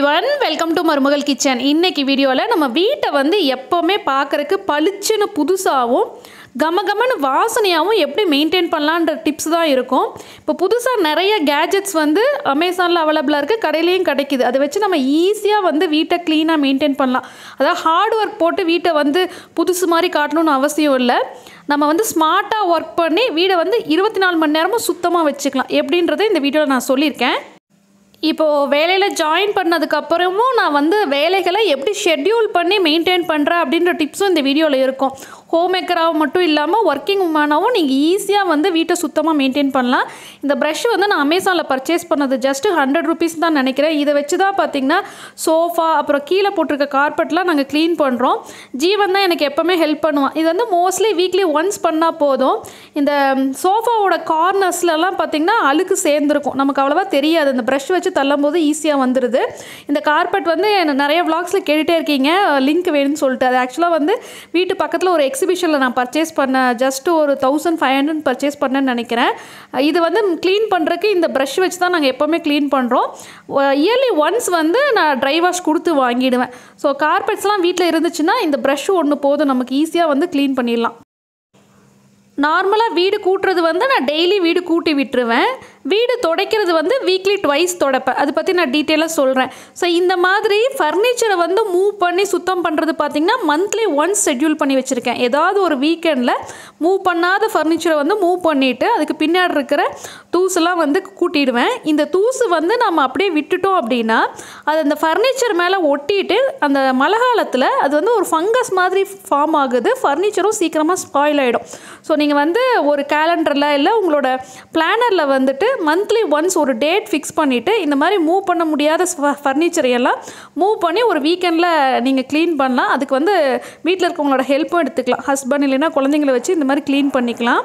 one welcome to மருமகள் kitchen இன்னைக்கு வீடியோவில் நம்ம வீட்டை வந்து எப்போவுமே பார்க்குறக்கு பளிச்சுன்னு புதுசாகவும் கமகமன்னு வாசனையாகவும் எப்படி மெயின்டைன் பண்ணலான்ற டிப்ஸ் தான் இருக்கும் இப்போ புதுசாக நிறைய கேஜெட்ஸ் வந்து அமேசானில் அவைலபிளாக இருக்குது கடையிலையும் கிடைக்குது அதை வச்சு நம்ம ஈஸியாக வந்து வீட்டை க்ளீனாக மெயின்டைன் பண்ணலாம் அதாவது ஹார்ட் ஒர்க் போட்டு வீட்டை வந்து புதுசு மாதிரி காட்டணும்னு அவசியம் இல்லை நம்ம வந்து ஸ்மார்ட்டாக ஒர்க் பண்ணி வீடை வந்து இருபத்தி நாலு மணி நேரமும் சுத்தமாக வச்சுக்கலாம் எப்படின்றத இந்த வீடியோவில் நான் சொல்லியிருக்கேன் இப்போது வேலையில் ஜாயின் பண்ணதுக்கப்புறமும் நான் வந்து வேலைகளை எப்படி ஷெட்யூல் பண்ணி மெயின்டைன் பண்ணுறேன் அப்படின்ற டிப்ஸும் இந்த வீடியோவில் இருக்கும் ஹோம் மேக்கராகவும் மட்டும் இல்லாமல் ஒர்க்கிங் உமனாகவும் நீங்கள் ஈஸியாக வந்து வீட்டை சுத்தமாக மெயின்டைன் பண்ணலாம் இந்த ப்ரஷ் வந்து நான் அமேசானில் பர்ச்சேஸ் பண்ணது ஜஸ்ட்டு ஹண்ட்ரட் ருபீஸ் தான் நினைக்கிறேன் இதை வச்சு தான் பார்த்தீங்கன்னா சோஃபா அப்புறம் கீழே போட்டிருக்க கார்பெட்லாம் நாங்கள் க்ளீன் பண்ணுறோம் ஜீவன் தான் எனக்கு எப்போவுமே ஹெல்ப் பண்ணுவான் இது வந்து மோஸ்ட்லி வீக்லி ஒன்ஸ் பண்ணால் போதும் இந்த சோஃபாவோட கார்னர்ஸ்லலாம் பார்த்திங்கன்னா அழுக்கு சேர்ந்துருக்கும் நமக்கு அவ்வளோவா தெரியாது இந்த ப்ரஷ் வச்சு தள்ளும் போது ஈஸியாக வந்துடுது இந்த கார்பெட் வந்து எனக்கு நிறைய vlogsல கேட்டுகிட்டே இருக்கீங்க லிங்க் வேணும்னு சொல்லிட்டு அது ஆக்சுவலாக வந்து வீட்டு பக்கத்தில் ஒரு எக்ஸிபிஷனில் நான் பர்ச்சேஸ் பண்ணேன் ஜஸ்ட் ஒரு தௌசண்ட் ஃபைவ் ஹண்ட்ரட் பர்ச்சேஸ் பண்ணேன்னு நினைக்கிறேன் இது வந்து க்ளீன் பண்ணுறதுக்கு இந்த ப்ரஷ் வச்சு தான் நாங்கள் எப்போவுமே க்ளீன் பண்ணுறோம் இயர்லி ஒன்ஸ் வந்து நான் ட்ரை வாஷ் கொடுத்து வாங்கிடுவேன் ஸோ கார்பெட்ஸ்லாம் வீட்டில் இருந்துச்சுன்னா இந்த ப்ரஷ் ஒன்று போதும் நமக்கு ஈஸியாக வந்து க்ளீன் பண்ணிடலாம் நார்மலாக வீடு கூட்டுறது வந்து நான் டெய்லி வீடு கூட்டி விட்டுருவேன் வீடு துடைக்கிறது வந்து வீக்லி ட்வைஸ் துடைப்பேன் அதை பற்றி நான் டீட்டெயிலாக சொல்கிறேன் ஸோ இந்த மாதிரி ஃபர்னிச்சரை வந்து மூவ் பண்ணி சுத்தம் பண்ணுறது பார்த்திங்கன்னா மந்த்லி ஒன்ஸ் ஷெட்யூல் பண்ணி வச்சுருக்கேன் ஏதாவது ஒரு வீக்கெண்டில் மூவ் பண்ணாத ஃபர்னிச்சரை வந்து மூவ் பண்ணிவிட்டு அதுக்கு பின்னாடி இருக்கிற தூசெல்லாம் வந்து கூட்டிடுவேன் இந்த தூசு வந்து நம்ம அப்படியே விட்டுட்டோம் அப்படின்னா அது அந்த ஃபர்னிச்சர் மேலே ஒட்டிட்டு அந்த மழை காலத்தில் அது வந்து ஒரு ஃபங்கஸ் மாதிரி ஃபார்ம் ஆகுது ஃபர்னிச்சரும் சீக்கிரமாக ஸ்பாயில் ஆகிடும் ஸோ நீங்கள் வந்து ஒரு கேலண்டரில் இல்லை உங்களோட பிளானரில் வந்துட்டு மந்த்லி ஒன்ஸ் ஒரு டேட் ஃபிக்ஸ் பண்ணிவிட்டு இந்த மாதிரி மூவ் பண்ண முடியாத ஃபர்னிச்சரை எல்லாம் மூவ் பண்ணி ஒரு வீக்கெண்டில் நீங்கள் க்ளீன் பண்ணலாம் அதுக்கு வந்து வீட்டில் இருக்கவங்களோட ஹெல்ப்பும் எடுத்துக்கலாம் ஹஸ்பண்ட் இல்லைன்னா குழந்தைங்கள வச்சு இந்த மாதிரி க்ளீன் பண்ணிக்கலாம்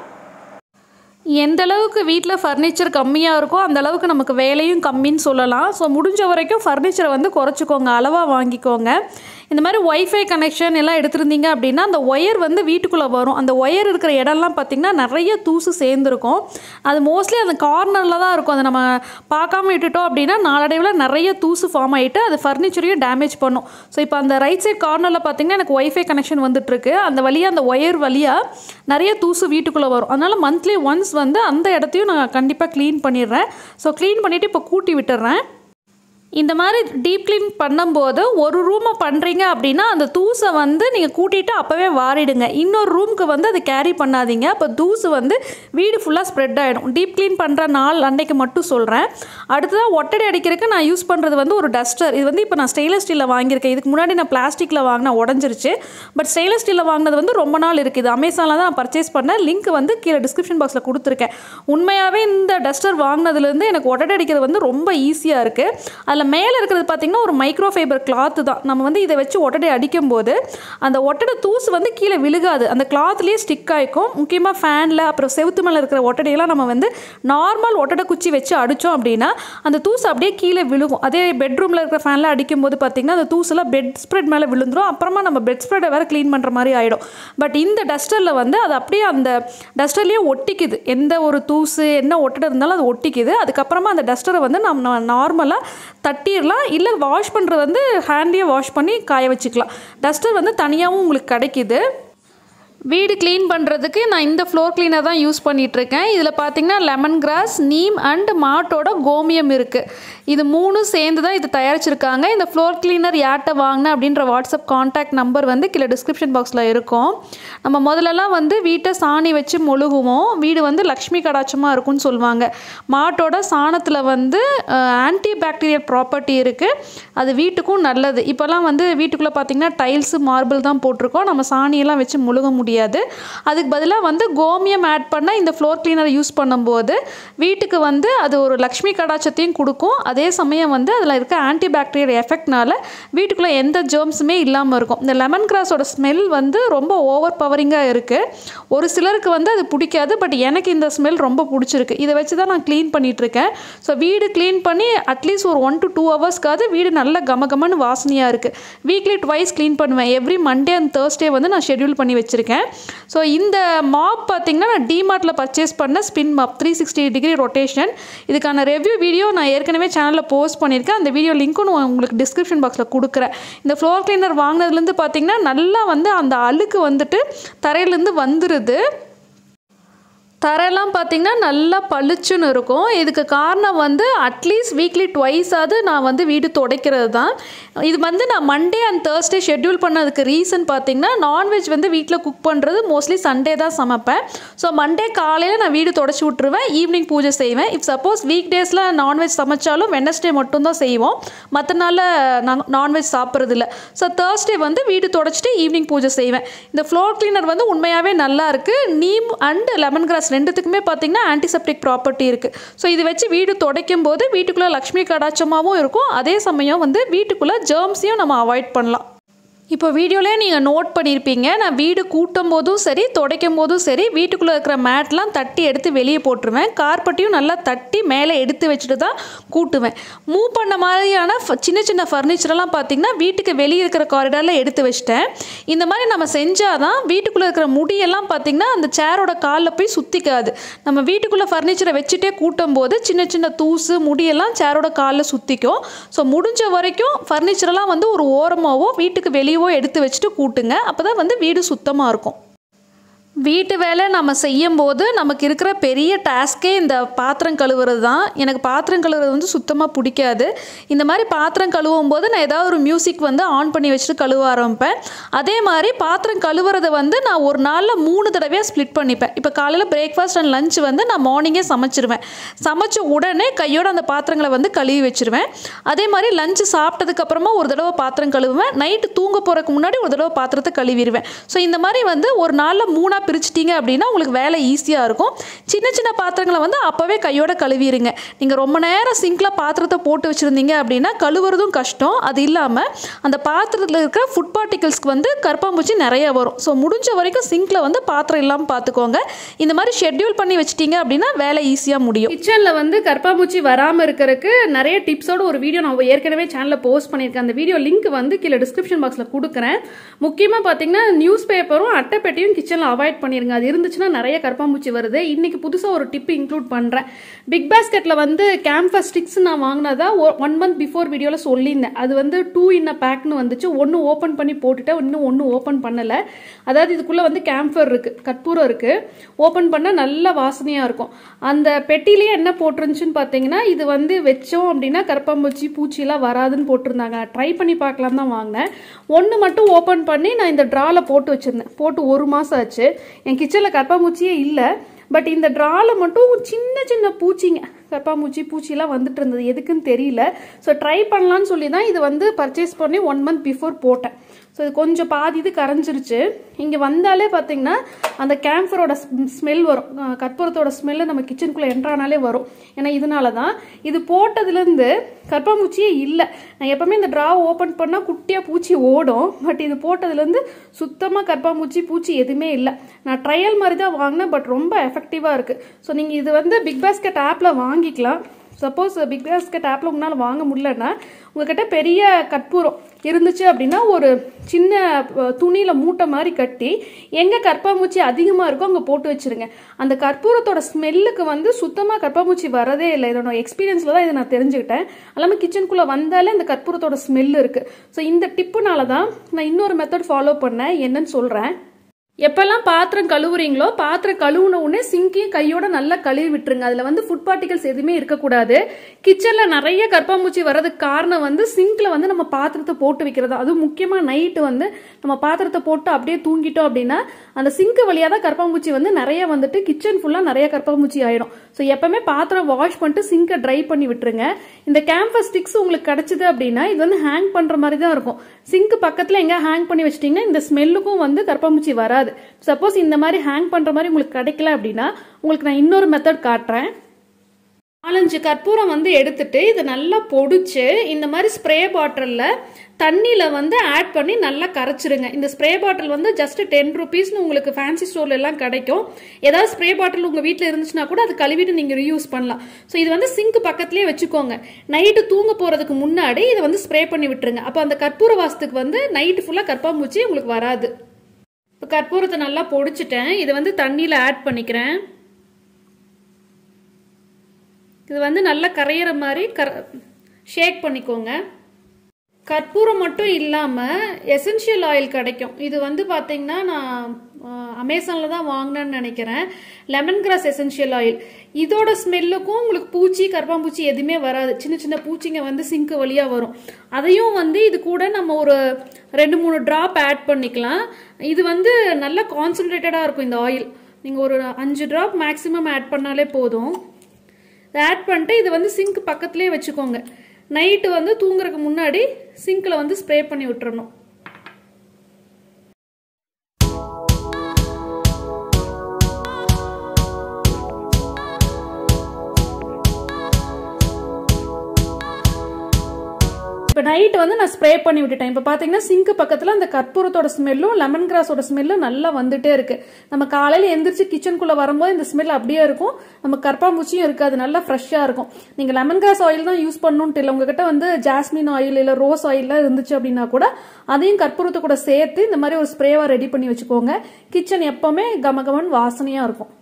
எந்த அளவுக்கு வீட்டில் ஃபர்னிச்சர் கம்மியாக இருக்கோ அந்த அளவுக்கு நமக்கு வேலையும் கம்மின்னு சொல்லலாம் ஸோ முடிஞ்ச வரைக்கும் ஃபர்னிச்சரை வந்து குறைச்சிக்கோங்க அளவாக வாங்கிக்கோங்க இந்த மாதிரி ஒய்ஃபை கனெக்ஷன் எல்லாம் எடுத்திருந்தீங்க அப்படின்னா அந்த ஒயர் வந்து வீட்டுக்குள்ளே வரும் அந்த ஒயர் இருக்கிற இடம்லாம் பார்த்திங்கன்னா நிறைய தூசு சேர்ந்துருக்கும் அது மோஸ்ட்லி அந்த கார்னரில் தான் இருக்கும் அதை நம்ம பார்க்காம விட்டுட்டோம் அப்படின்னா நாளடைவில் நிறைய தூசு ஃபார்ம் ஆகிட்டு அது ஃபர்னிச்சரையும் டேமேஜ் பண்ணும் ஸோ இப்போ அந்த ரைட் சைட் கார்னரில் பார்த்திங்கன்னா எனக்கு ஒய்ஃபை கனெக்ஷன் வந்துட்டுருக்கு அந்த வழியாக அந்த ஒயர் வழியாக நிறைய தூசு வீட்டுக்குள்ளே வரும் அதனால் மந்த்லி ஒன்ஸ் வந்து அந்த இடத்தையும் நான் கண்டிப்பாக க்ளீன் பண்ணிடுறேன் ஸோ க்ளீன் பண்ணிவிட்டு இப்போ கூட்டி விட்டுறேன் இந்த மாதிரி டீப் க்ளீன் பண்ணும்போது ஒரு ரூமை பண்ணுறீங்க அப்படின்னா அந்த தூசை வந்து நீங்கள் கூட்டிகிட்டு அப்போவே வாரிடுங்க இன்னொரு ரூமுக்கு வந்து அதை கேரி பண்ணாதீங்க அப்போ தூசு வந்து வீடு ஃபுல்லாக ஸ்ப்ரெட் ஆகிடும் டீப் க்ளீன் பண்ணுற நாள் அன்னைக்கு மட்டும் சொல்கிறேன் அடுத்ததாக ஒட்டடை அடிக்கிறதுக்கு நான் யூஸ் பண்ணுறது வந்து ஒரு டஸ்டர் இது வந்து இப்போ நான் ஸ்டெயின்லெஸ் ஸ்டீலில் வாங்கியிருக்கேன் இதுக்கு முன்னாடி நான் பிளாஸ்டிக்கில் வாங்கினா உடஞ்சிருச்சு பட் ஸ்டெயின்லெஸ் ஸ்டீலில் வாங்கினது வந்து ரொம்ப நாள் இருக்குது அமேசானில் தான் நான் பர்ச்சேஸ் பண்ணேன் லிங்க் வந்து கீழே டிஸ்கிரிப்ஷன் பாக்ஸில் கொடுத்துருக்கேன் உண்மையாகவே இந்த டஸ்டர் வாங்கினதுலேருந்து எனக்கு ஒட்டடை அடிக்கிறது வந்து ரொம்ப ஈஸியாக இருக்குது அதில் அதில் மேலே இருக்கிறது பார்த்திங்கன்னா ஒரு மைக்ரோ ஃபைபர் கிளாத்து தான் நம்ம வந்து இதை வச்சு ஒட்டடை அடிக்கும்போது அந்த ஒட்டடை தூசு வந்து கீழே விழுகாது அந்த கிளாத்லேயே ஸ்டிக் ஆகிக்கும் முக்கியமாக ஃபேனில் அப்புறம் செவுத்து மேலே இருக்கிற ஒட்டடையெல்லாம் நம்ம வந்து நார்மல் ஒட்டடை குச்சி வச்சு அடித்தோம் அப்படின்னா அந்த தூசு அப்படியே கீழே விழுகும் அதே பெட்ரூமில் இருக்கிற ஃபேனில் அடிக்கும்போது பார்த்திங்கன்னா அந்த தூசுலாம் பெட் ஸ்ப்ரெட் மேலே விழுந்துரும் அப்புறமா நம்ம பெட் ஸ்ப்ரெட்டை வேறு க்ளீன் பண்ணுற மாதிரி ஆகிடும் பட் இந்த டஸ்டரில் வந்து அது அப்படியே அந்த டஸ்டர்லேயே ஒட்டிக்குது எந்த ஒரு தூசு என்ன ஒட்டடை இருந்தாலும் அது ஒட்டிக்குது அதுக்கப்புறமா அந்த டஸ்டரை வந்து நம்ம நார்மலாக தட்டிடலாம் இல்லை வாஷ் பண்ணுறது வந்து ஹேண்ட்லேயே வாஷ் பண்ணி காய வச்சுக்கலாம் டஸ்டர் வந்து தனியாகவும் உங்களுக்கு கிடைக்கிது வீடு க்ளீன் பண்ணுறதுக்கு நான் இந்த ஃப்ளோர் க்ளீனர் தான் யூஸ் பண்ணிகிட்ருக்கேன் இதில் பார்த்தீங்கன்னா லெமன் கிராஸ் நீம் அண்ட் மாட்டோட கோமியம் இருக்குது இது மூணும் சேர்ந்து தான் இது தயாரிச்சிருக்காங்க இந்த ஃப்ளோர் க்ளீனர் யார்கிட்ட வாங்கினேன் அப்படின்ற வாட்ஸ்அப் காண்டாக்ட் நம்பர் வந்து கீழே டிஸ்கிரிப்ஷன் பாக்ஸில் இருக்கும் நம்ம முதல்லலாம் வந்து வீட்டை சாணி வச்சு மொழுகுவோம் வீடு வந்து லக்ஷ்மி கடாட்சமாக இருக்கும்னு சொல்லுவாங்க மாட்டோட சாணத்தில் வந்து ஆன்டி பாக்டீரியல் ப்ராப்பர்ட்டி இருக்குது அது வீட்டுக்கும் நல்லது இப்போல்லாம் வந்து வீட்டுக்குள்ளே பார்த்திங்கன்னா டைல்ஸு மார்பிள் தான் போட்டிருக்கோம் நம்ம சாணியெல்லாம் வச்சு முழுக முடியாது முடியாது அதுக்கு பதிலாக வந்து கோமியம் ஆட் பண்ண இந்த ஃப்ளோர் கிளீனர் யூஸ் பண்ணும்போது வீட்டுக்கு வந்து அது ஒரு லக்ஷ்மி கடாச்சத்தையும் கொடுக்கும் அதே சமயம் வந்து அதில் இருக்க ஆன்டி பாக்டீரியல் எஃபெக்ட்னால வீட்டுக்குள்ளே எந்த ஜேர்ம்ஸுமே இல்லாமல் இருக்கும் இந்த லெமன் கிராஸோட ஸ்மெல் வந்து ரொம்ப ஓவர் பவரிங்காக இருக்குது ஒரு சிலருக்கு வந்து அது பிடிக்காது பட் எனக்கு இந்த ஸ்மெல் ரொம்ப பிடிச்சிருக்கு இதை வச்சு தான் நான் க்ளீன் பண்ணிகிட்ருக்கேன் ஸோ வீடு க்ளீன் பண்ணி அட்லீஸ்ட் ஒரு ஒன் டு டூ ஹவர்ஸ்க்காவது வீடு நல்ல கமகமன்னு வாசனையாக இருக்குது வீக்லி ட்வைஸ் க்ளீன் பண்ணுவேன் எவ்ரி மண்டே அண்ட் தேர்ஸ்டே வந்து நான் ஷெட்யூல் பண்ணி வச்சுருக்கேன் ஸோ இந்த மாப் பார்த்தீங்கன்னா நான் டிமார்ட்டில் பர்ச்சேஸ் பண்ண spin mop three sixty degree rotation இதுக்கான ரெவ்யூ வீடியோ நான் ஏற்கனவே சேனலில் போஸ்ட் பண்ணியிருக்கேன் அந்த வீடியோ லிங்க்கும் நான் உங்களுக்கு டிஸ்கிரிப்ஷன் பாக்ஸில் கொடுக்குறேன் இந்த ஃப்ளோர் கிளீனர் வாங்கினதுலேருந்து பார்த்தீங்கன்னா நல்லா வந்து அந்த அழுக்கு வந்துட்டு தரையிலேருந்து வந்துடுது தரையெல்லாம் பார்த்திங்கன்னா நல்லா பளிச்சுன்னு இருக்கும் இதுக்கு காரணம் வந்து அட்லீஸ்ட் வீக்லி ட்வைஸாவது நான் வந்து வீடு துடைக்கிறது தான் இது வந்து நான் மண்டே அண்ட் தேர்ஸ்டே ஷெட்யூல் பண்ணதுக்கு ரீசன் பார்த்திங்கன்னா நான்வெஜ் வந்து வீட்டில் குக் பண்ணுறது மோஸ்ட்லி சண்டே தான் சமைப்பேன் ஸோ மண்டே காலையில் நான் வீடு தொடச்சி விட்ருவேன் ஈவினிங் பூஜை செய்வேன் இஃப் சப்போஸ் வீக் டேஸில் நான்வெஜ் சமைச்சாலும் வெனஸ்டே மட்டும்தான் செய்வோம் மற்ற நாளில் நான் நான்வெஜ் சாப்பிட்றதில்ல ஸோ தேர்ஸ்டே வந்து வீடு தொடச்சிட்டு ஈவினிங் பூஜை செய்வேன் இந்த ஃப்ளோர் கிளீனர் வந்து உண்மையாகவே நல்லா இருக்குது நீம் அண்ட் லெமன் கிராஸ் ரெண்டுத்துக்குமே பார்த்தீங்கன்னா ஆன்டிசெப்டிக் ப்ராப்பர்ட்டி இருக்குது ஸோ இது வச்சு வீடு துடைக்கும் போது வீட்டுக்குள்ளே லக்ஷ்மி கடாச்சமாகவும் இருக்கும் அதே சமயம் வந்து வீட்டுக்குள்ளே ஜேர்ம்ஸையும் நம்ம அவாய்ட் பண்ணலாம் இப்போ வீடியோலேயே நீங்கள் நோட் பண்ணியிருப்பீங்க நான் வீடு கூட்டும் போதும் சரி துடைக்கும் போதும் சரி வீட்டுக்குள்ளே இருக்கிற மேட்லாம் தட்டி எடுத்து வெளியே போட்டுருவேன் கார்பெட்டையும் நல்லா தட்டி மேலே எடுத்து வச்சுட்டு தான் கூட்டுவேன் மூவ் பண்ண மாதிரியான ஃப- சின்ன சின்ன ஃபர்னிச்சரெல்லாம் பார்த்தீங்கன்னா வீட்டுக்கு வெளியே இருக்கிற காரிடாரில் எடுத்து வச்சிட்டேன் இந்த மாதிரி நம்ம செஞ்சால் தான் வீட்டுக்குள்ளே இருக்கிற முடியெல்லாம் பார்த்தீங்கன்னா அந்த சேரோட காலில் போய் சுற்றிக்காது நம்ம வீட்டுக்குள்ளே ஃபர்னிச்சரை வச்சுட்டே கூட்டும் போது சின்ன சின்ன தூசு முடியெல்லாம் சேரோட காலில் சுற்றிக்கும் ஸோ முடிஞ்ச வரைக்கும் ஃபர்னிச்சரெல்லாம் வந்து ஒரு ஓரமாகவோ வீட்டுக்கு வெளியவோ எடுத்து வச்சுட்டு கூட்டுங்க அப்போ தான் வந்து வீடு சுத்தமாக இருக்கும் வீட்டு வேலை நம்ம செய்யும் போது நமக்கு இருக்கிற பெரிய டாஸ்க்கே இந்த பாத்திரம் கழுவுறது தான் எனக்கு பாத்திரம் கழுவுறது வந்து சுத்தமாக பிடிக்காது இந்த மாதிரி பாத்திரம் கழுவும் போது நான் ஏதாவது ஒரு மியூசிக் வந்து ஆன் பண்ணி வச்சுட்டு கழுவ ஆரம்பிப்பேன் அதே மாதிரி பாத்திரம் கழுவுறதை வந்து நான் ஒரு நாளில் மூணு தடவையாக ஸ்ப்ளிட் பண்ணிப்பேன் இப்போ காலையில் பிரேக்ஃபாஸ்ட் அண்ட் லஞ்ச் வந்து நான் மார்னிங்கே சமைச்சிருவேன் சமைச்ச உடனே கையோட அந்த பாத்திரங்களை வந்து கழுவி வச்சிருவேன் அதே மாதிரி லஞ்சு சாப்பிட்டதுக்கு அப்புறமா ஒரு தடவை பாத்திரம் கழுவுவேன் நைட்டு தூங்க போகிறதுக்கு முன்னாடி ஒரு தடவை பாத்திரத்தை கழுவிடுவேன் ஸோ இந்த மாதிரி வந்து ஒரு நாளில் மூணாக பிரிச்சிட்டிங்க அப்படின்னா உங்களுக்கு வேலை ஈஸியாக இருக்கும் சின்ன சின்ன பாத்திரங்களை வந்து அப்போவே கையோட கழுவிடுங்க நீங்கள் ரொம்ப நேரம் சிங்கில் பாத்திரத்தை போட்டு வச்சுருந்தீங்க அப்படின்னா கழுவுறதும் கஷ்டம் அது இல்லாமல் அந்த பாத்திரத்தில் இருக்கிற ஃபுட் பார்ட்டிகல்ஸ்க்கு வந்து கற்பாம்பூச்சி நிறைய வரும் ஸோ முடிஞ்ச வரைக்கும் சிங்கில் வந்து பாத்திரம் இல்லாமல் பார்த்துக்கோங்க இந்த மாதிரி ஷெட்யூல் பண்ணி வச்சிட்டீங்க அப்படின்னா வேலை ஈஸியாக முடியும் கிச்சனில் வந்து கற்பாம்பூச்சி வராமல் இருக்கிறதுக்கு நிறைய டிப்ஸோட ஒரு வீடியோ நான் ஏற்கனவே சேனலில் போஸ்ட் பண்ணியிருக்கேன் அந்த வீடியோ லிங்க் வந்து கீழே டிஸ்கிரிப்ஷன் பாக்ஸில் கொடுக்குறேன் முக்கியமாக பார்த்தீங்கன்னா நியூஸ் பேப்பரும் அட்டைப்பெட்டியும் கிச்சனில் அவாய்ட் பண்ணிருங்க அது இருந்துச்சுன்னா நிறைய கற்பாம்பூச்சி வருது இன்னைக்கு புதுசாக ஒரு டிப் இன்க்ளூட் பண்ணுறேன் பிக் பாஸ்கெட்டில் வந்து கேம்பஸ் ஸ்டிக்ஸ் நான் வாங்கினதா ஒன் மந்த் பிஃபோர் வீடியோவில் சொல்லியிருந்தேன் அது வந்து டூ இன் அ பேக்னு வந்துச்சு ஒன்று ஓப்பன் பண்ணி போட்டுட்டேன் இன்னும் ஒன்று ஓப்பன் பண்ணலை அதாவது இதுக்குள்ளே வந்து கேம்ஃபர் இருக்குது கற்பூரம் இருக்குது ஓப்பன் பண்ணால் நல்ல வாசனையாக இருக்கும் அந்த பெட்டிலேயே என்ன போட்டிருந்துச்சுன்னு பார்த்தீங்கன்னா இது வந்து வச்சோம் அப்படின்னா கரப்பாம்பூச்சி பூச்சிலாம் வராதுன்னு போட்டிருந்தாங்க ட்ரை பண்ணி பார்க்கலாம் தான் வாங்கினேன் ஒன்று மட்டும் ஓப்பன் பண்ணி நான் இந்த ட்ராவில் போட்டு வச்சுருந்தேன் போட்டு ஒரு மாதம் ஆச்சு என் கிச்சனில் கரப்பாம்பூச்சியே இல்லை பட் இந்த ட்ராவில் மட்டும் சின்ன சின்ன பூச்சிங்க கரப்பாம்பூச்சி பூச்சிலாம் வந்துட்டு இருந்தது எதுக்குன்னு தெரியல ஸோ ட்ரை பண்ணலான்னு சொல்லி தான் இது வந்து பர்ச்சேஸ் பண்ணி ஒன் மந்த் பிஃபோர் போட்டேன் ஸோ இது கொஞ்சம் பாதி இது கரைஞ்சிருச்சு இங்கே வந்தாலே பார்த்தீங்கன்னா அந்த கேம்ஃபரோட ஸ்மெல் வரும் அஹ் கற்பூரத்தோட ஸ்மெல்லு நம்ம கிச்சனுக்குள்ளே என்ட்ரானாலே வரும் ஏன்னா இதனால தான் இது போட்டதுலேருந்து கற்பாம்பூச்சியே இல்லை நான் எப்பவுமே இந்த ட்ரா ஓப்பன் பண்ணால் குட்டியாக பூச்சி ஓடும் பட் இது போட்டதுலேருந்து சுத்தமாக கற்பாம்பூச்சி பூச்சி எதுவுமே இல்லை நான் ட்ரையல் மாதிரி தான் வாங்கினேன் பட் ரொம்ப எஃபெக்டிவாக இருக்குது ஸோ நீங்கள் இது வந்து பிக் பாஸ்கெட் ஆப்பில் வாங்கிக்கலாம் சப்போஸ் பிக் பாஸ்கெட் ஆப்பில் உங்களால் வாங்க முடியலன்னா உங்ககிட்ட பெரிய கற்பூரம் இருந்துச்சு அப்படின்னா ஒரு சின்ன துணியில் மூட்டை மாதிரி கட்டி எங்கே கற்பாம்பூச்சி அதிகமாக இருக்கோ அங்கே போட்டு வச்சிருங்க அந்த கற்பூரத்தோட ஸ்மெல்லுக்கு வந்து சுத்தமாக கற்பாம்பூச்சி வரதே இல்லை இதோட எக்ஸ்பீரியன்ஸில் தான் இதை நான் தெரிஞ்சுக்கிட்டேன் எல்லாமே கிச்சனுக்குள்ளே வந்தாலே அந்த கற்பூரத்தோட ஸ்மெல் இருக்குது ஸோ இந்த டிப்புனால தான் நான் இன்னொரு மெத்தட் ஃபாலோ பண்ணேன் என்னன்னு சொல்கிறேன் எப்பெல்லாம் பாத்திரம் கழுவுறீங்களோ பாத்திரம் கழுவுன உடனே சிங்கையும் கையோட நல்லா கழுவி விட்டுருங்க அதில் வந்து ஃபுட் பார்ட்டிகல்ஸ் எதுவுமே இருக்கக்கூடாது கிச்சனில் நிறைய கற்பாம்பூச்சி வர்றதுக்கு காரணம் வந்து சிங்க்ல வந்து நம்ம பாத்திரத்தை போட்டு வைக்கிறது அதுவும் முக்கியமாக நைட்டு வந்து நம்ம பாத்திரத்தை போட்டு அப்படியே தூங்கிட்டோம் அப்படின்னா அந்த சிங்க் வழியாக தான் கற்பாம்பூச்சி வந்து நிறைய வந்துட்டு கிச்சன் ஃபுல்லாக நிறைய கற்பாம்பூச்சி ஆயிடும் ஸோ எப்பவுமே பாத்திரம் வாஷ் பண்ணிட்டு சிங்கை ட்ரை பண்ணி விட்டுருங்க இந்த கேம்பஸ் ஸ்டிக்ஸ் உங்களுக்கு கிடைச்சது அப்படின்னா இது வந்து ஹேங் பண்ணுற மாதிரி தான் இருக்கும் சிங்க் பக்கத்தில் எங்கே ஹேங் பண்ணி வச்சிட்டிங்கன்னா இந்த ஸ்மெல்லுக்கும் வந்து கற்பாம்பூச்சி வராது சப்போஸ் இந்த மாதிரி ஹேங் பண்ணுற மாதிரி உங்களுக்கு கிடைக்கல அப்படின்னா உங்களுக்கு நான் இன்னொரு மெத்தட் காட்டுறேன் நாலஞ்சு கற்பூரம் வந்து எடுத்துட்டு இதை நல்லா பொடிச்சு இந்த மாதிரி ஸ்ப்ரே பாட்டிலில் தண்ணியில் வந்து ஆட் பண்ணி நல்லா கரைச்சிருங்க இந்த ஸ்ப்ரே பாட்டில் வந்து ஜஸ்ட் டென் ருபீஸ்னு உங்களுக்கு ஃபேன்சி ஸ்டோர்ல எல்லாம் கிடைக்கும் ஏதாவது ஸ்ப்ரே பாட்டில் உங்கள் வீட்டில் இருந்துச்சுன்னா கூட அது கழுவிட்டு நீங்கள் ரீயூஸ் பண்ணலாம் ஸோ இது வந்து சிங்க் பக்கத்துலேயே வச்சுக்கோங்க நைட்டு தூங்க போகிறதுக்கு முன்னாடி இதை வந்து ஸ்ப்ரே பண்ணி விட்டுருங்க அப்போ அந்த கற்பூர வாசத்துக்கு வந்து நைட்டு ஃபுல்லாக கற்பாம்பூச்சி உங்களுக்கு வராது இப்போ கற்பூரத்தை நல்லா பொடிச்சிட்டேன் இதை வந்து தண்ணியில் ஆட் பண்ணிக்கிறேன் இது வந்து நல்லா கரையிற மாதிரி கர ஷேக் பண்ணிக்கோங்க கற்பூரம் மட்டும் இல்லாமல் எசென்ஷியல் ஆயில் கிடைக்கும் இது வந்து பார்த்தீங்கன்னா நான் அமேசானில் தான் வாங்கினேன்னு நினைக்கிறேன் லெமன் கிராஸ் எசென்ஷியல் ஆயில் இதோட ஸ்மெல்லுக்கும் உங்களுக்கு பூச்சி கருப்பாம்பூச்சி எதுவுமே வராது சின்ன சின்ன பூச்சிங்க வந்து சிங்க்கு வழியாக வரும் அதையும் வந்து இது கூட நம்ம ஒரு ரெண்டு மூணு ட்ராப் ஆட் பண்ணிக்கலாம் இது வந்து நல்ல கான்சன்ட்ரேட்டடாக இருக்கும் இந்த ஆயில் நீங்கள் ஒரு அஞ்சு ட்ராப் மேக்ஸிமம் ஆட் பண்ணாலே போதும் இதை ஆட் பண்ணிட்டு இது வந்து சிங்க் பக்கத்துலேயே வச்சுக்கோங்க நைட்டு வந்து தூங்குறதுக்கு முன்னாடி சிங்கில் வந்து ஸ்ப்ரே பண்ணி விட்டுறணும் இப்போ நைட் வந்து நான் ஸ்ப்ரே பண்ணி விட்டுட்டேன் இப்போ பார்த்தீங்கன்னா சிங்க்கு பக்கத்தில் அந்த கற்பூரத்தோட ஸ்மெல்லும் லெமன் கிராஸோட ஸ்மெல்லும் நல்லா வந்துட்டே இருக்கு நம்ம காலையில் எந்திரிச்சு கிச்சனுக்குள்ளே வரும்போது இந்த ஸ்மெல் அப்படியே இருக்கும் நம்ம கற்பாம்பூச்சியும் இருக்காது நல்லா ஃப்ரெஷ்ஷாக இருக்கும் நீங்கள் லெமன் கிராஸ் ஆயில் தான் யூஸ் பண்ணணுன்ட்டு இல்லை உங்ககிட்ட வந்து ஜாஸ்மின் ஆயில் இல்லை ரோஸ் ஆயில்லாம் இருந்துச்சு அப்படின்னா கூட அதையும் கற்பூரத்தை கூட சேர்த்து இந்த மாதிரி ஒரு ஸ்ப்ரேவாக ரெடி பண்ணி வச்சுக்கோங்க கிச்சன் எப்போவுமே கமகமன் வாசனையாக இருக்கும்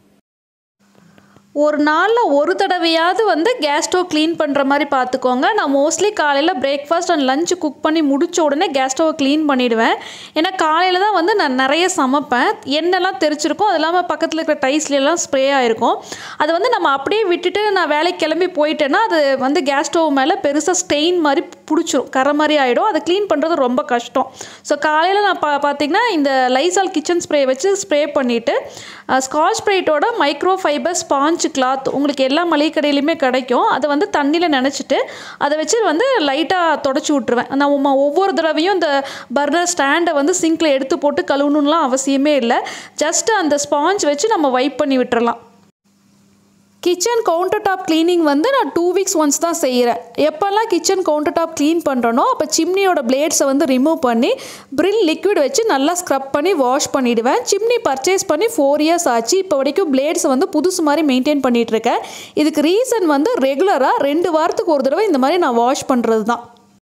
ஒரு நாளில் ஒரு தடவையாவது வந்து கேஸ் ஸ்டவ் க்ளீன் பண்ணுற மாதிரி பார்த்துக்கோங்க நான் மோஸ்ட்லி காலையில் பிரேக்ஃபாஸ்ட் அண்ட் லஞ்சு குக் பண்ணி முடிச்ச உடனே கேஸ் ஸ்டவ்வை க்ளீன் பண்ணிவிடுவேன் ஏன்னா காலையில் தான் வந்து நான் நிறைய சமைப்பேன் எண்ணெய்லாம் தெரிச்சிருக்கும் அது இல்லாமல் பக்கத்தில் இருக்கிற டைஸ்லாம் ஸ்ப்ரே ஆகிருக்கும் அதை வந்து நம்ம அப்படியே விட்டுட்டு நான் வேலைக்கு கிளம்பி போயிட்டேன்னா அது வந்து கேஸ் ஸ்டவ் மேலே பெருசாக ஸ்டெயின் மாதிரி பிடிச்சிரும் கரை மாதிரி ஆகிடும் அதை க்ளீன் பண்ணுறது ரொம்ப கஷ்டம் ஸோ காலையில் நான் பா பார்த்தீங்கன்னா இந்த லைசால் கிச்சன் ஸ்ப்ரே வச்சு ஸ்ப்ரே பண்ணிவிட்டு ஸ்காட்ச் ப்ரைட்டோட மைக்ரோ ஃபைபர் ஸ்பாஞ்ச் கிளாத் உங்களுக்கு எல்லா மளிகை கடையிலையுமே கிடைக்கும் அதை வந்து தண்ணியில் நினச்சிட்டு அதை வச்சு வந்து லைட்டாக தொடச்சி விட்ருவேன் நம்ம ஒவ்வொரு தடவையும் இந்த பர்னர் ஸ்டாண்டை வந்து சிங்கில் எடுத்து போட்டு கழுவணும்லாம் அவசியமே இல்லை ஜஸ்ட் அந்த ஸ்பாஞ்ச் வச்சு நம்ம வைப் பண்ணி விட்டுறலாம் கிச்சன் கவுண்டர் டாப் க்ளீனிங் வந்து நான் டூ வீக்ஸ் ஒன்ஸ் தான் செய்கிறேன் எப்போல்லாம் கிச்சன் கவுண்டர் டாப் க்ளீன் பண்ணுறனோ அப்போ சிம்னியோட பிளேட்ஸை வந்து ரிமூவ் பண்ணி ப்ரில் லிக்விட் வச்சு நல்லா ஸ்க்ரப் பண்ணி வாஷ் பண்ணிவிடுவேன் சிம்னி பர்ச்சேஸ் பண்ணி ஃபோர் இயர்ஸ் ஆச்சு இப்போ வரைக்கும் பிளேட்ஸை வந்து புதுசு மாதிரி மெயின்டைன் பண்ணிகிட்ருக்கேன் இதுக்கு ரீசன் வந்து ரெகுலராக ரெண்டு வாரத்துக்கு ஒரு தடவை இந்த மாதிரி நான் வாஷ் பண்ணுறது தான்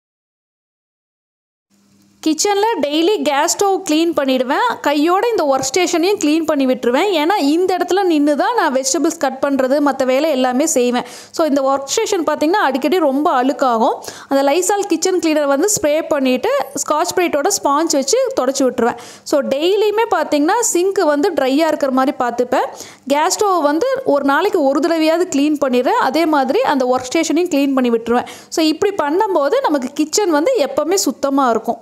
கிச்சனில் டெய்லி கேஸ் ஸ்டவ் க்ளீன் பண்ணிவிடுவேன் கையோட இந்த ஒர்க் ஸ்டேஷனையும் க்ளீன் பண்ணி விட்டுருவேன் ஏன்னா இந்த இடத்துல நின்று தான் நான் வெஜிடபிள்ஸ் கட் பண்ணுறது மற்ற வேலை எல்லாமே செய்வேன் ஸோ இந்த ஒர்க் ஸ்டேஷன் பார்த்திங்கன்னா அடிக்கடி ரொம்ப அழுக்காகும் அந்த லைசால் கிச்சன் கிளீனர் வந்து ஸ்ப்ரே பண்ணிவிட்டு ஸ்காட்ச் ப்ரைட்டோட ஸ்பாஞ்ச் வச்சு தொடச்சி விட்டுருவேன் ஸோ டெய்லியுமே பார்த்திங்கன்னா சிங்க்கு வந்து ட்ரையாக இருக்கிற மாதிரி பார்த்துப்பேன் கேஸ் ஸ்டவ் வந்து ஒரு நாளைக்கு ஒரு தடவையாவது க்ளீன் பண்ணிடுறேன் அதே மாதிரி அந்த ஒர்க் ஸ்டேஷனையும் க்ளீன் பண்ணி விட்டுருவேன் ஸோ இப்படி பண்ணும்போது நமக்கு கிச்சன் வந்து எப்போவுமே சுத்தமாக இருக்கும்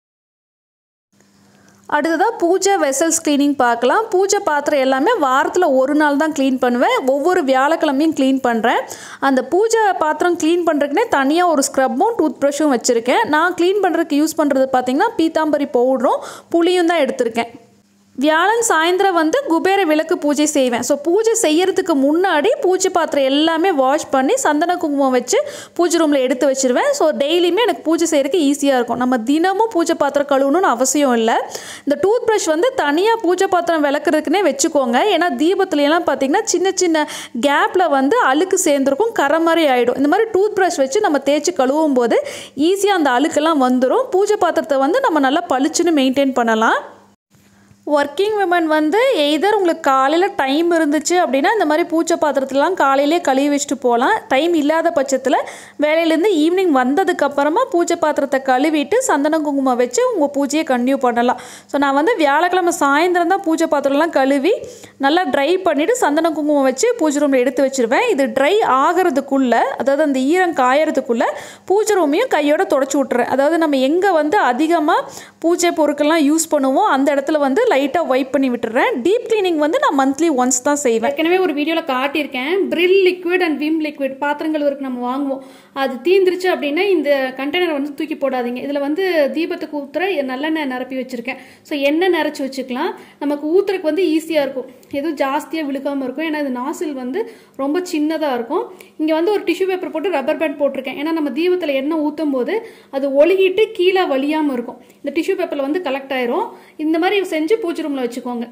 அடுத்ததாக பூஜை வெசல்ஸ் க்ளீனிங் பார்க்கலாம் பூஜை பாத்திரம் எல்லாமே வாரத்தில் ஒரு நாள் தான் க்ளீன் பண்ணுவேன் ஒவ்வொரு வியாழக்கிழமையும் க்ளீன் பண்ணுறேன் அந்த பூஜை பாத்திரம் க்ளீன் பண்ணுறதுக்குனே தனியாக ஒரு ஸ்க்ரப்பும் டூத் ப்ரஷும் வச்சுருக்கேன் நான் க்ளீன் பண்ணுறதுக்கு யூஸ் பண்ணுறது பார்த்திங்கன்னா பீத்தாம்பரி பவுடரும் புளியும் தான் எடுத்திருக்கேன் வியாழன் சாயந்தரம் வந்து குபேர விளக்கு பூஜை செய்வேன் ஸோ பூஜை செய்யறதுக்கு முன்னாடி பூஜை பாத்திரம் எல்லாமே வாஷ் பண்ணி சந்தன குங்குமம் வச்சு பூஜை ரூமில் எடுத்து வச்சிருவேன் ஸோ டெய்லியுமே எனக்கு பூஜை செய்யறதுக்கு ஈஸியாக இருக்கும் நம்ம தினமும் பூஜை பாத்திரம் கழுவணும்னு அவசியம் இல்லை இந்த டூத் ப்ரஷ் வந்து தனியாக பூஜை பாத்திரம் விளக்குறதுக்குனே வச்சுக்கோங்க ஏன்னா தீபத்துலையெல்லாம் பார்த்தீங்கன்னா சின்ன சின்ன கேப்பில் வந்து அழுக்கு சேர்ந்துருக்கும் கரை மாதிரி ஆகிடும் இந்த மாதிரி டூத் ப்ரஷ் வச்சு நம்ம தேய்ச்சி கழுவும் போது ஈஸியாக அந்த அழுக்கெல்லாம் வந்துடும் பூஜை பாத்திரத்தை வந்து நம்ம நல்லா பளிச்சுன்னு மெயின்டைன் பண்ணலாம் ஒர்க்கிங் விமன் வந்து எய்தர் உங்களுக்கு காலையில் டைம் இருந்துச்சு அப்படின்னா இந்த மாதிரி பூச்சை பாத்திரத்துலாம் காலையிலே கழுவி வச்சுட்டு போகலாம் டைம் இல்லாத பட்சத்தில் வேலையிலேருந்து ஈவினிங் வந்ததுக்கப்புறமா பூஜை பாத்திரத்தை கழுவிட்டு சந்தன குங்குமம் வச்சு உங்கள் பூஜையை கண்டினியூ பண்ணலாம் ஸோ நான் வந்து வியாழக்கிழமை சாயந்தரம் தான் பூஜை பாத்திரம்லாம் கழுவி நல்லா ட்ரை பண்ணிவிட்டு சந்தன குங்குமம் வச்சு பூஜை ரூமில் எடுத்து வச்சுருவேன் இது ட்ரை ஆகிறதுக்குள்ளே அதாவது அந்த ஈரம் காயறதுக்குள்ளே பூஜை ரூமையும் கையோட தொடச்சி விட்றேன் அதாவது நம்ம எங்கே வந்து அதிகமாக பூஜை பொருட்கள்லாம் யூஸ் பண்ணுவோம் அந்த இடத்துல வந்து லைட்டாக வைப் பண்ணி விட்டுறேன் டீப் க்ளீனிங் வந்து நான் மந்த்லி ஒன்ஸ் தான் செய்வேன் ஏற்கனவே ஒரு வீடியோவில் காட்டியிருக்கேன் Pril liquid and Vim liquid பாத்திரங்கள் இருக்கு நம்ம வாங்குவோம் அது தீந்துருச்சு அப்படின்னா இந்த கண்டெய்னர் வந்து தூக்கி போடாதீங்க இதில் வந்து தீபத்துக்கு ஊற்றுற நல்லெண்ணெய் நிரப்பி வச்சுருக்கேன் ஸோ எண்ணெய் நிறச்சி வச்சுக்கலாம் நமக்கு ஊற்றுறதுக்கு வந்து ஈஸியாக இருக்கும் எதுவும் ஜாஸ்தியாக விழுக்காமல் இருக்கும் ஏன்னா இது நாசில் வந்து ரொம்ப சின்னதாக இருக்கும் இங்கே வந்து ஒரு டிஷ்யூ பேப்பர் போட்டு ரப்பர் பேண்ட் போட்டிருக்கேன் ஏன்னா நம்ம தீபத்தில் எண்ணெய் ஊற்றும் போது அது ஒழுகிட்டு கீழே வலியாமல் இருக்கும் இந்த டிஷ்யூ பேப்பரில் வந்து கலெக்ட் ஆயிரும் இந்த மாதிரி செஞ்சு பூச்சி ரூமில் வச்சுக்கோங்க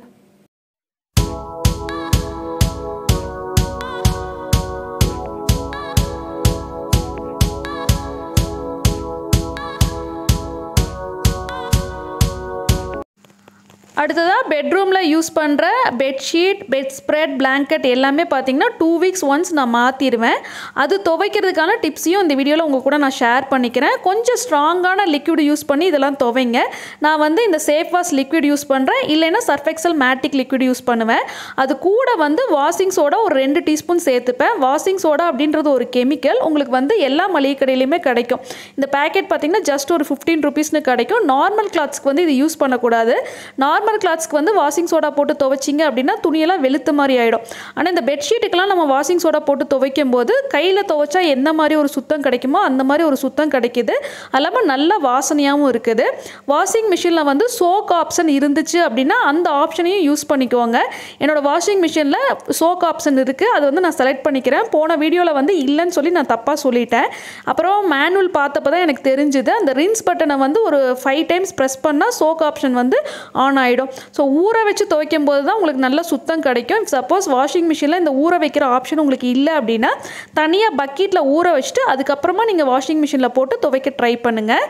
அடுத்ததாக பெட்ரூமில் யூஸ் பண்ணுற பெட்ஷீட் பெட் ஸ்ப்ரெட் பிளாங்கெட் எல்லாமே பார்த்தீங்கன்னா டூ வீக்ஸ் ஒன்ஸ் நான் மாற்றிடுவேன் அது துவைக்கிறதுக்கான டிப்ஸையும் இந்த வீடியோவில் உங்கள் கூட நான் ஷேர் பண்ணிக்கிறேன் கொஞ்சம் ஸ்ட்ராங்கான லிக்விட் யூஸ் பண்ணி இதெல்லாம் துவைங்க நான் வந்து இந்த சேஃப் வாஷ் லிக்விட் யூஸ் பண்ணுறேன் இல்லைன்னா சர்ஃபெக்சல் மேட்டிக் லிக்விட் யூஸ் பண்ணுவேன் அது கூட வந்து வாஷிங் சோடா ஒரு ரெண்டு டீஸ்பூன் சேர்த்துப்பேன் வாஷிங் சோடா அப்படின்றது ஒரு கெமிக்கல் உங்களுக்கு வந்து எல்லா மளிகை கடையிலையுமே கிடைக்கும் இந்த பேக்கெட் பார்த்தீங்கன்னா ஜஸ்ட் ஒரு ஃபிஃப்டீன் ருபீஸ்னு கிடைக்கும் நார்மல் கிளாத்ஸ்க்கு வந்து இது யூஸ் பண்ணக்கூடாது நார்மல் கிளாத்ஸ்க்கு வந்து வாஷிங் சோடா போட்டு துவைச்சிங்க அப்படின்னா துணியெல்லாம் வெளுத்த மாதிரி ஆகிடும் ஆனால் இந்த பெட்ஷீட்டுக்கெல்லாம் நம்ம வாஷிங் சோடா போட்டு துவைக்கும் போது கையில் துவைச்சா எந்த மாதிரி ஒரு சுத்தம் கிடைக்குமோ அந்த மாதிரி ஒரு சுத்தம் கிடைக்குது அது இல்லாமல் நல்ல வாசனையாகவும் இருக்குது வாஷிங் மிஷினில் வந்து சோக் ஆப்ஷன் இருந்துச்சு அப்படின்னா அந்த ஆப்ஷனையும் யூஸ் பண்ணிக்கோங்க என்னோட வாஷிங் மிஷினில் சோக் ஆப்ஷன் இருக்குது அது வந்து நான் செலக்ட் பண்ணிக்கிறேன் போன வீடியோவில் வந்து இல்லைன்னு சொல்லி நான் தப்பாக சொல்லிட்டேன் அப்புறம் மேனுவல் பார்த்தப்போ தான் எனக்கு தெரிஞ்சுது அந்த ரின்ஸ் பட்டனை வந்து ஒரு ஃபைவ் டைம்ஸ் ப்ரெஸ் பண்ணால் சோக் ஆப்ஷன் வந்து ஆன் ஆகிடும் ஸோ ஊற வச்சு துவைக்கும் போது தான் உங்களுக்கு நல்ல சுத்தம் கிடைக்கும் சப்போஸ் வாஷிங் மிஷினில் இந்த ஊற வைக்கிற ஆப்ஷன் உங்களுக்கு இல்லை அப்படின்னா தனியாக பக்கெட்டில் ஊற வச்சுட்டு அதுக்கப்புறமா நீங்கள் வாஷிங் மிஷினில் போட்டு துவைக்க ட்ரை பண்ணுங்கள்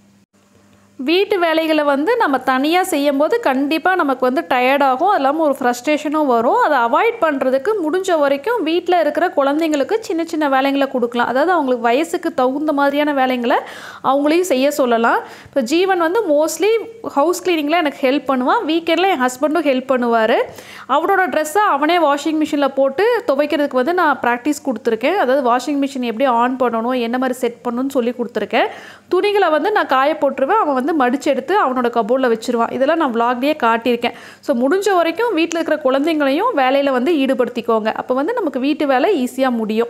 வீட்டு வேலைகளை வந்து நம்ம தனியாக செய்யும்போது கண்டிப்பாக நமக்கு வந்து டயர்டாகும் அது இல்லாமல் ஒரு ஃப்ரஸ்ட்ரேஷனும் வரும் அதை அவாய்ட் பண்ணுறதுக்கு முடிஞ்ச வரைக்கும் வீட்டில் இருக்கிற குழந்தைங்களுக்கு சின்ன சின்ன வேலைங்களை கொடுக்கலாம் அதாவது அவங்களுக்கு வயசுக்கு தகுந்த மாதிரியான வேலைங்களை அவங்களையும் செய்ய சொல்லலாம் இப்போ ஜீவன் வந்து மோஸ்ட்லி ஹவுஸ் க்ளீனிங்கில் எனக்கு ஹெல்ப் பண்ணுவான் வீக்கெண்டில் என் ஹஸ்பண்டும் ஹெல்ப் பண்ணுவார் அவனோட ட்ரெஸ்ஸை அவனே வாஷிங் மிஷினில் போட்டு துவைக்கிறதுக்கு வந்து நான் ப்ராக்டிஸ் கொடுத்துருக்கேன் அதாவது வாஷிங் மிஷின் எப்படி ஆன் பண்ணணும் என்ன மாதிரி செட் பண்ணணும்னு சொல்லி கொடுத்துருக்கேன் துணிகளை வந்து நான் காய போட்டுருவேன் அவன் வந்து மடிச்சு எடுத்து அவனோட கபோர்டில் வச்சுருவான் இதெல்லாம் நான் vlogலயே காட்டியிருக்கேன் ஸோ முடிஞ்ச வரைக்கும் வீட்டில் இருக்கிற குழந்தைங்களையும் வேலையில் வந்து ஈடுபடுத்திக்கோங்க அப்போ வந்து நமக்கு வீட்டு வேலை ஈஸியாக முடியும்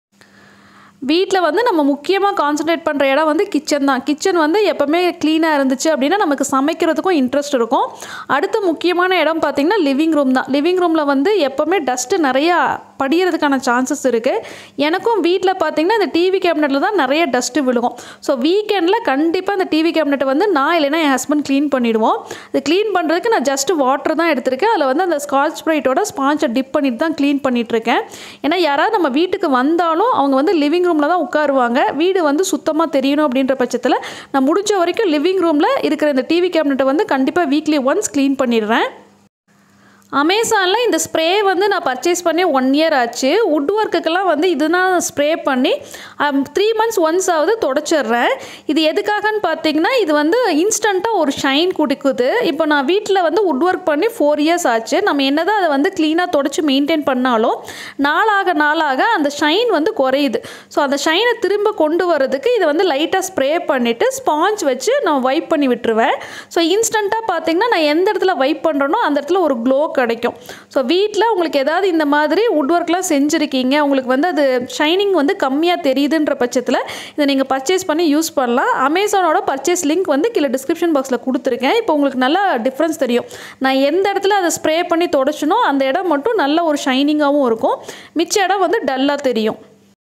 வீட்டில் வந்து நம்ம முக்கியமாக கான்சன்ட்ரேட் பண்ணுற இடம் வந்து கிச்சன் தான் கிச்சன் வந்து எப்போவுமே க்ளீனாக இருந்துச்சு அப்படின்னா நமக்கு சமைக்கிறதுக்கும் இன்ட்ரெஸ்ட் இருக்கும் அடுத்து முக்கியமான இடம் பார்த்திங்கன்னா லிவிங் ரூம் தான் லிவிங் ரூமில் வந்து எப்போவுமே டஸ்ட்டு நிறையா படிகிறதுக்கான சான்சஸ் இருக்குது எனக்கும் வீட்டில் பார்த்திங்கன்னா இந்த டிவி கேபினெட்டில் தான் நிறைய டஸ்ட்டு விழுகும் ஸோ வீக்கெண்டில் கண்டிப்பாக இந்த டிவி கேபினெட்டை வந்து நான் இல்லைன்னா என் ஹஸ்பண்ட் க்ளீன் பண்ணிவிடுவோம் இது க்ளீன் பண்ணுறதுக்கு நான் ஜஸ்ட் வாட்டர் தான் எடுத்திருக்கேன் அதில் வந்து அந்த ஸ்காட்ச் ப்ரைட்டோட ஸ்பாஞ்சை டிப் பண்ணிட்டு தான் க்ளீன் பண்ணிகிட்ருக்கேன் ஏன்னா யாராவது நம்ம வீட்டுக்கு வந்தாலும் அவங்க வந்து லிவிங் ரூமில் தான் உட்காருவாங்க வீடு வந்து சுத்தமாக தெரியணும் அப்படின்ற பட்சத்தில் நான் முடிஞ்ச வரைக்கும் லிவிங் ரூமில் இருக்கிற இந்த டிவி கேபினெட்டை வந்து கண்டிப்பாக வீக்லி ஒன்ஸ் க்ளீன் பண்ணிடுறேன் அமேசானில் இந்த ஸ்ப்ரே வந்து நான் பர்ச்சேஸ் பண்ணி ஒன் இயர் ஆச்சு வுட் ஒர்க்குக்கெல்லாம் வந்து இது நான் ஸ்ப்ரே பண்ணி த்ரீ மந்த்ஸ் ஒன்ஸ் ஆகுது தொடச்சிடுறேன் இது எதுக்காகன்னு பார்த்தீங்கன்னா இது வந்து இன்ஸ்டண்ட்டாக ஒரு ஷைன் கொடுக்குது இப்போ நான் வீட்டில் வந்து வுட் ஒர்க் பண்ணி ஃபோர் இயர்ஸ் ஆச்சு நம்ம என்னதான் அதை வந்து க்ளீனாக தொடச்சி மெயின்டைன் பண்ணாலும் நாளாக நாளாக அந்த ஷைன் வந்து குறையுது ஸோ அந்த ஷைனை திரும்ப கொண்டு வரதுக்கு இதை வந்து லைட்டாக ஸ்ப்ரே பண்ணிவிட்டு ஸ்பாஞ்ச் வச்சு நான் வைப் பண்ணி விட்டுருவேன் ஸோ இன்ஸ்டண்ட்டாக பார்த்தீங்கன்னா நான் எந்த இடத்துல வைப் பண்ணுறேனோ அந்த இடத்துல ஒரு க்ளோ கிடைக்கும் ஸோ வீட்டில் உங்களுக்கு ஏதாவது இந்த மாதிரி வுட் ஒர்க்லாம் செஞ்சுருக்கீங்க உங்களுக்கு வந்து அது ஷைனிங் வந்து கம்மியாக தெரியுதுன்ற பட்சத்தில் இதை நீங்கள் பர்ச்சேஸ் பண்ணி யூஸ் பண்ணலாம் அமேசானோட பர்ச்சேஸ் லிங்க் வந்து கீழே டிஸ்கிரிப்ஷன் பாக்ஸில் கொடுத்துருக்கேன் இப்போ உங்களுக்கு நல்லா டிஃப்ரென்ஸ் தெரியும் நான் எந்த இடத்துல அதை ஸ்ப்ரே பண்ணி தொடச்சனோ அந்த இடம் மட்டும் நல்ல ஒரு ஷைனிங்காகவும் இருக்கும் மிச்ச இடம் வந்து டல்லாக தெரியும்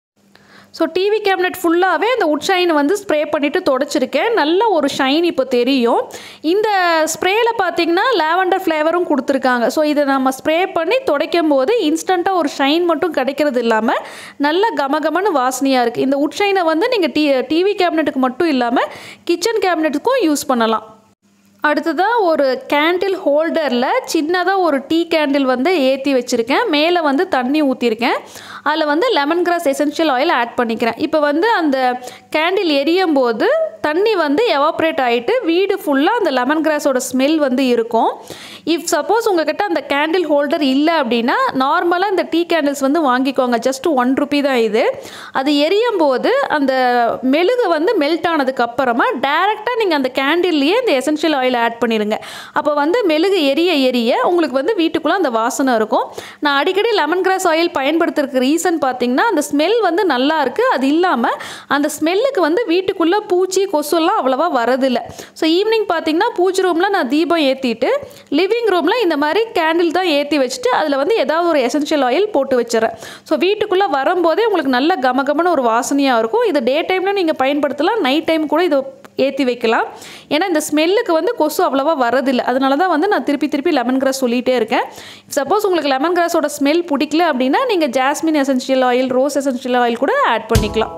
ஸோ டிவி கேபினெட் ஃபுல்லாகவே அந்த உட் ஷைன் வந்து ஸ்ப்ரே பண்ணிவிட்டு தொடச்சிருக்கேன் நல்ல ஒரு ஷைன் இப்போ தெரியும் இந்த ஸ்ப்ரேயில் பார்த்தீங்கன்னா லாவெண்டர் ஃப்ளேவரும் கொடுத்துருக்காங்க ஸோ இதை நம்ம ஸ்ப்ரே பண்ணி துடைக்கும் போது இன்ஸ்டண்ட்டாக ஒரு ஷைன் மட்டும் கிடைக்கிறது இல்லாமல் நல்ல கமகமன்னு வாசனையாக இருக்குது இந்த உட் ஷைனை வந்து நீங்கள் டி டிவி கேபினெட்டுக்கு மட்டும் இல்லாமல் கிச்சன் கேபினெட்டுக்கும் யூஸ் பண்ணலாம் அடுத்ததாக ஒரு கேண்டில் ஹோல்டரில் சின்னதாக ஒரு டீ கேண்டில் வந்து ஏற்றி வச்சுருக்கேன் மேலே வந்து தண்ணி ஊற்றிருக்கேன் அதில் வந்து lemon grass essential oil add பண்ணிக்கிறேன் இப்போ வந்து அந்த கேண்டில் எரியும் போது தண்ணி வந்து எவாப்ரேட் ஆகிட்டு வீடு ஃபுல்லாக அந்த லெமன் கிராஸோட ஸ்மெல் வந்து இருக்கும் இஃப் சப்போஸ் உங்ககிட்ட அந்த கேண்டில் ஹோல்டர் இல்லை அப்படின்னா நார்மலாக இந்த டீ கேண்டில்ஸ் வந்து வாங்கிக்கோங்க ஜஸ்ட் ஒன் ருபி தான் இது அது எரியும் போது அந்த மெழுகு வந்து மெல்ட் ஆனதுக்கு அப்புறமா டேரெக்டாக நீங்கள் அந்த கேண்டில்லையே இந்த எசென்ஷியல் ஆயில் ஆட் பண்ணிடுங்க அப்போ வந்து மெழுகு எரிய எரிய உங்களுக்கு வந்து வீட்டுக்குள்ளே அந்த வாசனை இருக்கும் நான் அடிக்கடி லெமன் கிராஸ் ஆயில் பயன்படுத்துறதுக்கு ரீசன் பார்த்தீங்கன்னா அந்த ஸ்மெல் வந்து நல்லா இருக்குது அது இல்லாமல் அந்த ஸ்மெல்லுக்கு வந்து வீட்டுக்குள்ளே பூச்சி கொசுலாம் அவ்வளோவா வரதில்லை ஸோ ஈவினிங் பார்த்தீங்கன்னா பூச்சி ரூமில் நான் தீபம் ஏற்றிட்டு லிவிங் ரூமில் இந்த மாதிரி கேண்டில் தான் ஏற்றி வச்சுட்டு அதில் வந்து ஏதாவது ஒரு எசென்ஷியல் ஆயில் போட்டு வச்சிடறேன் ஸோ வீட்டுக்குள்ளே வரும்போதே உங்களுக்கு நல்ல கமகமன்னு ஒரு வாசனையாக இருக்கும் இது டே டைமில் நீங்கள் பயன்படுத்தலாம் நைட் டைம் கூட இது ஏற்றி வைக்கலாம் ஏன்னா இந்த ஸ்மெல்லுக்கு வந்து கொசு அவ்வளோவா வரதில்லை அதனால தான் வந்து நான் திருப்பி திருப்பி லெமன் கிராஸ் சொல்லிகிட்டே இருக்கேன் சப்போஸ் உங்களுக்கு லெமன் கிராஸோட ஸ்மெல் பிடிக்கல அப்படின்னா நீங்கள் jasmine essential oil rose essential oil கூட ஆட் பண்ணிக்கலாம்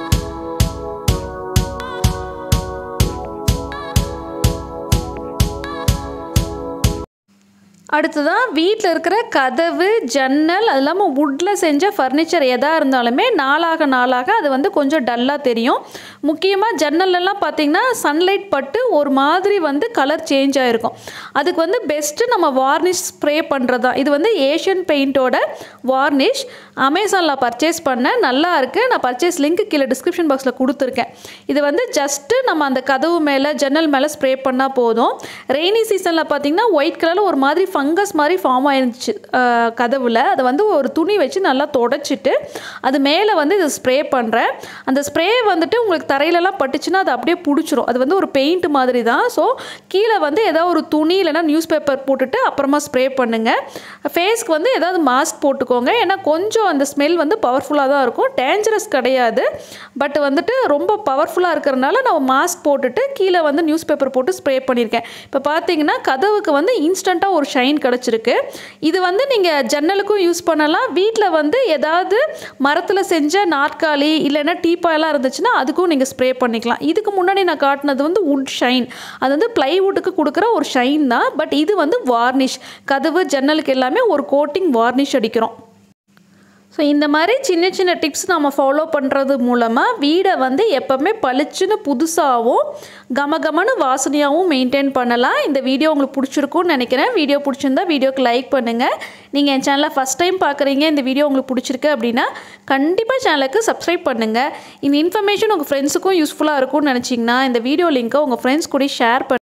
அடுத்ததான் வீட்டில் இருக்கிற கதவு ஜன்னல் அது இல்லாமல் வுட்டில் செஞ்ச ஃபர்னிச்சர் எதாக இருந்தாலுமே நாளாக நாளாக அது வந்து கொஞ்சம் டல்லாக தெரியும் முக்கியமாக ஜன்னல்லலாம் பார்த்தீங்கன்னா சன்லைட் பட்டு ஒரு மாதிரி வந்து கலர் சேஞ்ச் ஆகிருக்கும் அதுக்கு வந்து பெஸ்ட்டு நம்ம வார்னிஷ் ஸ்ப்ரே பண்ணுறது தான் இது வந்து ஏஷியன் பெயிண்டோட வார்னிஷ் அமேசானில் பர்ச்சேஸ் பண்ணேன் நல்லா இருக்குது நான் பர்ச்சேஸ் லிங்க் கீழே டிஸ்கிரிப்ஷன் பாக்ஸில் கொடுத்துருக்கேன் இது வந்து ஜஸ்ட்டு நம்ம அந்த கதவு மேலே ஜன்னல் மேலே ஸ்ப்ரே பண்ணால் போதும் ரெய்னி சீசனில் பார்த்தீங்கன்னா ஒயிட் கலரில் ஒரு மாதிரி ஃபங்கஸ் மாதிரி ஃபார்ம் ஆயிருந்துச்சு அஹ், கதவுல அதை வந்து ஒரு துணி வச்சு நல்லா தொடச்சிட்டு அது மேலே வந்து இது ஸ்ப்ரே பண்ணுறேன் அந்த ஸ்ப்ரே வந்துட்டு உங்களுக்கு தரையிலலாம் பட்டுச்சுன்னா அது அப்படியே பிடிச்சிரும் அது வந்து ஒரு பெயிண்ட் மாதிரி தான் ஸோ கீழே வந்து ஏதாவது ஒரு துணி இல்லைன்னா நியூஸ் பேப்பர் போட்டுட்டு அப்புறமா ஸ்ப்ரே பண்ணுங்கள் ஃபேஸ்க்கு வந்து ஏதாவது மாஸ்க் போட்டுக்கோங்க ஏன்னா கொஞ்சம் அந்த ஸ்மெல் வந்து பவர்ஃபுல்லாக தான் இருக்கும் டேஞ்சரஸ் கிடையாது பட் வந்துட்டு ரொம்ப பவர்ஃபுல்லாக இருக்கிறனால நம்ம மாஸ்க் போட்டுட்டு கீழே வந்து நியூஸ் பேப்பர் போட்டு ஸ்ப்ரே பண்ணியிருக்கேன் இப்போ பார்த்தீங்கன்னா கதவுக்கு வந்து இன்ஸ்டண்ட்டாக ஒரு ஷைன் கிடச்சிருக்கு இது வந்து நீங்கள் ஜன்னலுக்கும் யூஸ் பண்ணலாம் வீட்டில் வந்து ஏதாவது மரத்தில் செஞ்ச நாற்காலி இல்லைன்னா டீப்பாயெல்லாம் இருந்துச்சுன்னா அதுக்கும் நீங்கள் ஸ்ப்ரே பண்ணிக்கலாம் இதுக்கு முன்னாடி நான் காட்டினது வந்து வுட் ஷைன் அது வந்து ப்ளைவுட்டுக்கு கொடுக்குற ஒரு ஷைன் தான் பட் இது வந்து வார்னிஷ் கதவு ஜன்னலுக்கு எல்லாமே ஒரு கோட்டிங் வார்னிஷ் அடிக்கிறோம் ஸோ இந்த மாதிரி சின்ன சின்ன டிப்ஸ் நம்ம ஃபாலோ பண்ணுறது மூலமாக வீடை வந்து எப்போவுமே பளிச்சுன்னு புதுசாகவும் கமகமன்னு வாசனையாகவும் மெயின்டைன் பண்ணலாம் இந்த வீடியோ உங்களுக்கு பிடிச்சிருக்கும்னு நினைக்கிறேன் வீடியோ பிடிச்சிருந்தா வீடியோக்கு லைக் பண்ணுங்கள் நீங்கள் என் சேனலை ஃபஸ்ட் டைம் பார்க்குறீங்க இந்த வீடியோ உங்களுக்கு பிடிச்சிருக்கு அப்படின்னா கண்டிப்பாக சேனலுக்கு சப்ஸ்கிரைப் பண்ணுங்கள் இந்த இன்ஃபர்மேஷன் உங்கள் ஃப்ரெண்ட்ஸுக்கும் யூஸ்ஃபுல்லாக இருக்கும்னு நினச்சிங்கன்னா இந்த வீடியோ லிங்க்கை உங்கள் ஃப்ரெண்ட்ஸ் கூட ஷேர் பண்ணி